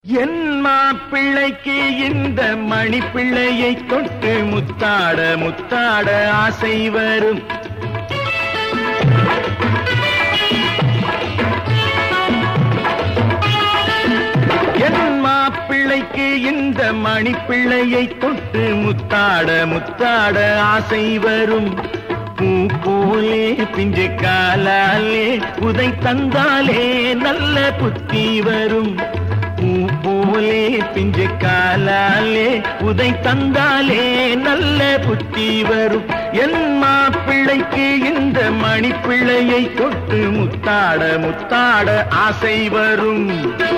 என் மாப்பிள்ளைக்கு இந்த மணிப்பிள்ளையை தொட்டு முத்தாட முத்தாட ஆசை வரும் என் மாப்பிள்ளைக்கு இந்த மணிப்பிள்ளையை தொட்டு முத்தாட முத்தாட ஆசை வரும் பூ போலே பிஞ்சு காலாலே உதை தந்தாலே நல்ல புத்தி வரும் பூ போலே பிஞ்சு காலாலே உதை தந்தாலே நல்ல புத்தி வரும் என் மாப்பிள்ளைக்கு இந்த மணிப்பிள்ளையை தொட்டு முத்தாட முத்தாட ஆசை வரும்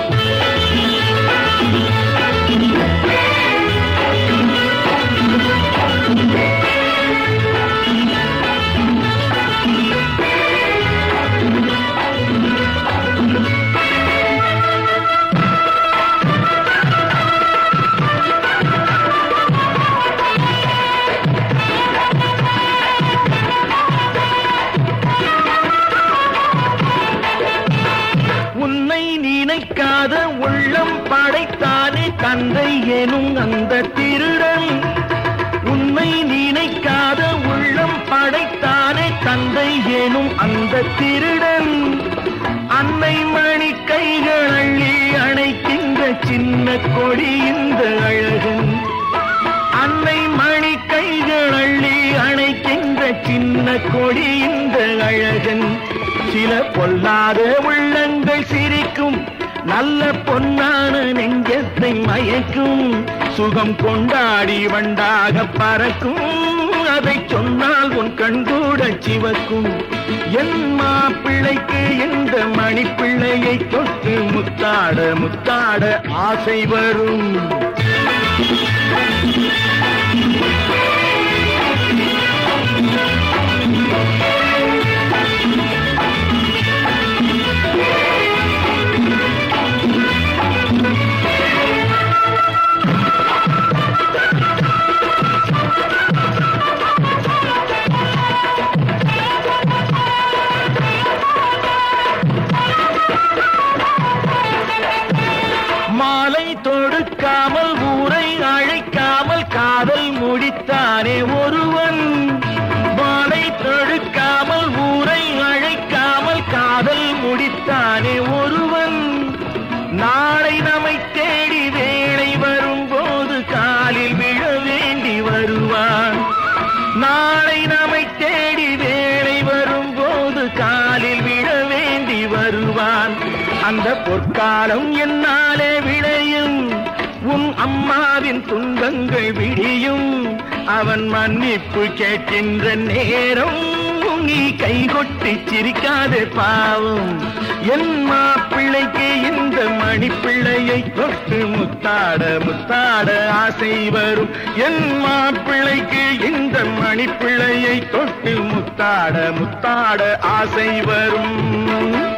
உன்னை நினைக்காத உள்ளம் படைத்தானே தந்தை எனும் அந்த திருடன் உன்னை நினைக்காத உள்ளம் படைத்தானே தந்தை எனும் அந்த திருடன் அன்னை மணி கைகள் அள்ளி அணைக்கின்ற சின்ன கொடி இந்த அழகன் அன்னை மணி கைகள் அள்ளி அணைக்கின்ற சின்ன கொடி இந்த அழகன் சில பொல்லாத உள்ளங்கள் சிரிக்கும் நல்ல பொன்னான நெஞ்சத்தை மயக்கும் சுகம் கொண்டாடி வண்டாக பறக்கும் அதை சொன்னால் உன் கண்கூட சிவக்கும் என் மாப்பிள்ளைக்கு இந்த மணிப்பிள்ளையை தொட்டு முத்தாட முத்தாட ஆசை வரும் மாலை தொடுக்காமல் ஊரை அழைக்காமல் காதல் முடித்தானே ஒருவன் மாலை தொடுக்காமல் ஊரை அழைக்காமல் காதல் முடித்தானே ஒருவன் நாளை நம்மை தேடி வேளை வரும்போது காலில் விழ வேண்டி வருவான் நாளை நம்மை தேடி வேளை வரும்போது காலில் விழ வேண்டி வருவான் அந்த பொற்காலம் என்னாலே விளையும் உன் அம்மாவின் துன்பங்கள் விடியும் அவன் மன்னிப்பு கேட்கின்ற நேரம் நீ கைகொட்டி சிரிக்காதே பாவம் என் மாப்பிள்ளைக்கு இந்த மணிப்பிள்ளையை தொட்டு முத்தாட முத்தாட ஆசை வரும் என் மாப்பிள்ளைக்கு இந்த மணிப்பிள்ளையை தொட்டு முத்தாட முத்தாட ஆசை வரும்